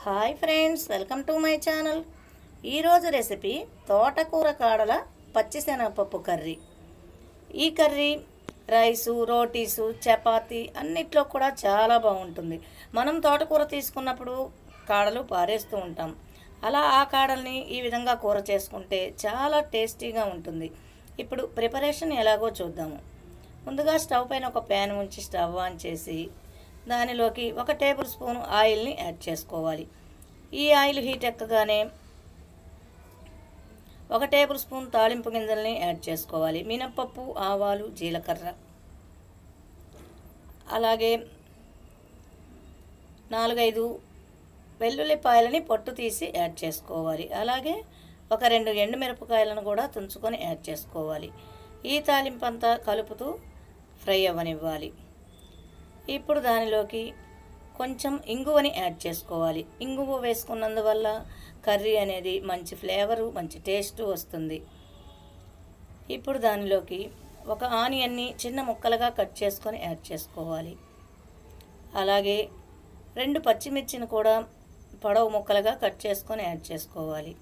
hi friends welcome to my channel ఈరోజు recipe తోటకూర కాడల పచ్చిశనగపప్పు కర్రీ ఈ కర్రీ రైసు రోటీసు చపాతి అన్నిట్లో కూడా చాలా బాగుంటుంది మనం తోటకూర తీసుకున్నప్పుడు కాడలు పారేస్తూ ఉంటాం అలా ఆ కాడల్ని ఈ విధంగా కూర చేసుకుంటే చాలా టేస్టీగా ఉంటుంది ఇప్పుడు ప్రిపరేషన్ ఎలాగో చూద్దాము ముందుగా స్టవ్ పైన ఒక ప్యాన్ ఉంచి స్టవ్ ఆన్ చేసి దానిలోకి ఒక టేబుల్ స్పూన్ ఆయిల్ని యాడ్ చేసుకోవాలి ఈ ఆయిల్ హీట్ ఎక్కగానే ఒక టేబుల్ స్పూన్ తాలింపు గింజల్ని యాడ్ చేసుకోవాలి మినప్పప్పు ఆవాలు జీలకర్ర అలాగే నాలుగైదు వెల్లుల్లిపాయలని పొట్టు తీసి యాడ్ చేసుకోవాలి అలాగే ఒక రెండు ఎండుమిరపకాయలను కూడా తుంచుకొని యాడ్ చేసుకోవాలి ఈ తాలింపు అంతా కలుపుతూ ఫ్రై అవ్వనివ్వాలి ఇప్పుడు దానిలోకి కొంచెం ఇంగువని యాడ్ చేసుకోవాలి ఇంగువ వేసుకున్నందువల్ల కర్రీ అనేది మంచి ఫ్లేవరు మంచి టేస్ట్ వస్తుంది ఇప్పుడు దానిలోకి ఒక ఆనియన్ని చిన్న ముక్కలుగా కట్ చేసుకొని యాడ్ చేసుకోవాలి అలాగే రెండు పచ్చిమిర్చిని కూడా పొడవు ముక్కలుగా కట్ చేసుకొని యాడ్ చేసుకోవాలి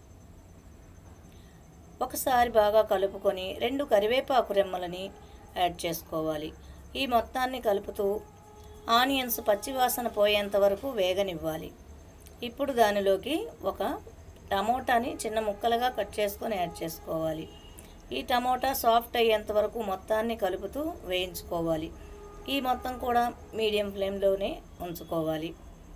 ఒకసారి బాగా కలుపుకొని రెండు కరివేపాకు రెమ్మలని యాడ్ చేసుకోవాలి ఈ మొత్తాన్ని కలుపుతూ ఆనియన్స్ పచ్చివాసన పోయేంత వరకు వేగనివ్వాలి ఇప్పుడు దానిలోకి ఒక టమోటాని చిన్న ముక్కలుగా కట్ చేసుకొని యాడ్ చేసుకోవాలి ఈ టమోటా సాఫ్ట్ అయ్యేంత వరకు మొత్తాన్ని కలుపుతూ వేయించుకోవాలి ఈ మొత్తం కూడా మీడియం ఫ్లేమ్లోనే ఉంచుకోవాలి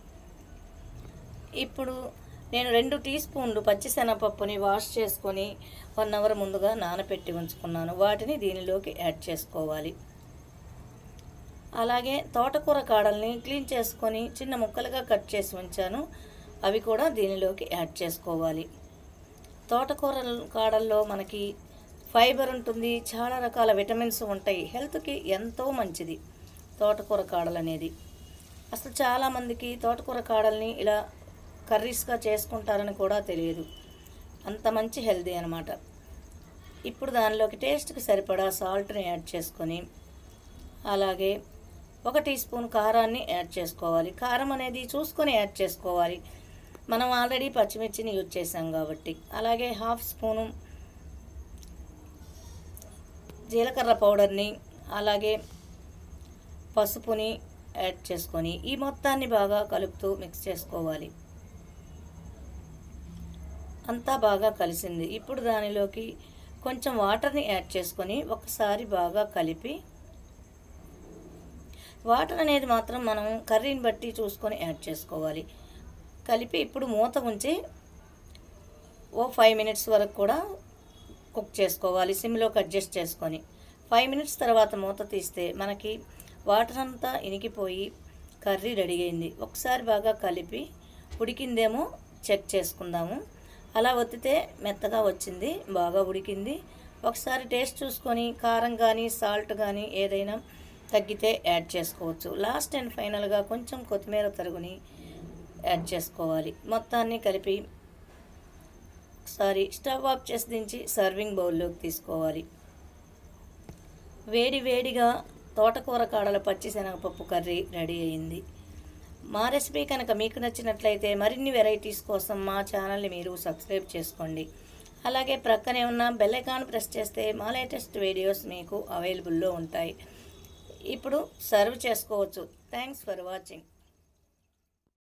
ఇప్పుడు నేను రెండు టీ స్పూన్లు పచ్చిశనగపప్పుని వాష్ చేసుకొని వన్ అవర్ ముందుగా నానబెట్టి ఉంచుకున్నాను వాటిని దీనిలోకి యాడ్ చేసుకోవాలి అలాగే తోటకూర కాడల్ని క్లీన్ చేసుకొని చిన్న ముక్కలుగా కట్ చేసి ఉంచాను అవి కూడా దీనిలోకి యాడ్ చేసుకోవాలి తోటకూర కాడల్లో మనకి ఫైబర్ ఉంటుంది చాలా రకాల విటమిన్స్ ఉంటాయి హెల్త్కి ఎంతో మంచిది తోటకూర కాడలు అనేది అసలు చాలామందికి తోటకూర కాడల్ని ఇలా కర్రీస్గా చేసుకుంటారని కూడా తెలియదు అంత మంచి హెల్దీ అనమాట ఇప్పుడు దానిలోకి టేస్ట్కి సరిపడా సాల్ట్ని యాడ్ చేసుకొని అలాగే ఒక టీ స్పూన్ కారాన్ని యాడ్ చేసుకోవాలి కారం అనేది చూసుకొని యాడ్ చేసుకోవాలి మనం ఆల్రెడీ పచ్చిమిర్చిని యూజ్ చేసాం కాబట్టి అలాగే హాఫ్ స్పూను జీలకర్ర పౌడర్ని అలాగే పసుపుని యాడ్ చేసుకొని ఈ మొత్తాన్ని బాగా కలుపుతూ మిక్స్ చేసుకోవాలి అంతా బాగా కలిసింది ఇప్పుడు దానిలోకి కొంచెం వాటర్ని యాడ్ చేసుకొని ఒకసారి బాగా కలిపి వాటర్ అనేది మాత్రం మనం కర్రీని బట్టి చూసుకొని యాడ్ చేసుకోవాలి కలిపి ఇప్పుడు మూత ఉంచి ఓ ఫైవ్ మినిట్స్ వరకు కూడా కుక్ చేసుకోవాలి సిమ్లోకి అడ్జస్ట్ చేసుకొని ఫైవ్ మినిట్స్ తర్వాత మూత తీస్తే మనకి వాటర్ అంతా ఇనికిపోయి కర్రీ రెడీ అయింది ఒకసారి బాగా కలిపి ఉడికిందేమో చెక్ చేసుకుందాము అలా ఒత్తితే మెత్తగా వచ్చింది బాగా ఉడికింది ఒకసారి టేస్ట్ చూసుకొని కారం కానీ సాల్ట్ కానీ ఏదైనా తగ్గితే యాడ్ చేసుకోవచ్చు లాస్ట్ అండ్ ఫైనల్గా కొంచెం కొత్తిమీర తరుగుని యాడ్ చేసుకోవాలి మొత్తాన్ని కలిపి ఒకసారి స్టవ్ ఆఫ్ చేసి దించి సర్వింగ్ బౌల్లోకి తీసుకోవాలి వేడి వేడిగా తోటకూర కాడల పచ్చి శనగపప్పు కర్రీ రెడీ అయింది మా రెసిపీ కనుక మీకు నచ్చినట్లయితే మరిన్ని వెరైటీస్ కోసం మా ఛానల్ని మీరు సబ్స్క్రైబ్ చేసుకోండి అలాగే ప్రక్కనే ఉన్న బెల్ ఐకాన్ ప్రెస్ చేస్తే మా లేటెస్ట్ వీడియోస్ మీకు అవైలబుల్లో ఉంటాయి ఇప్పుడు సర్వ్ చేసుకోవచ్చు థ్యాంక్స్ ఫర్ వాచింగ్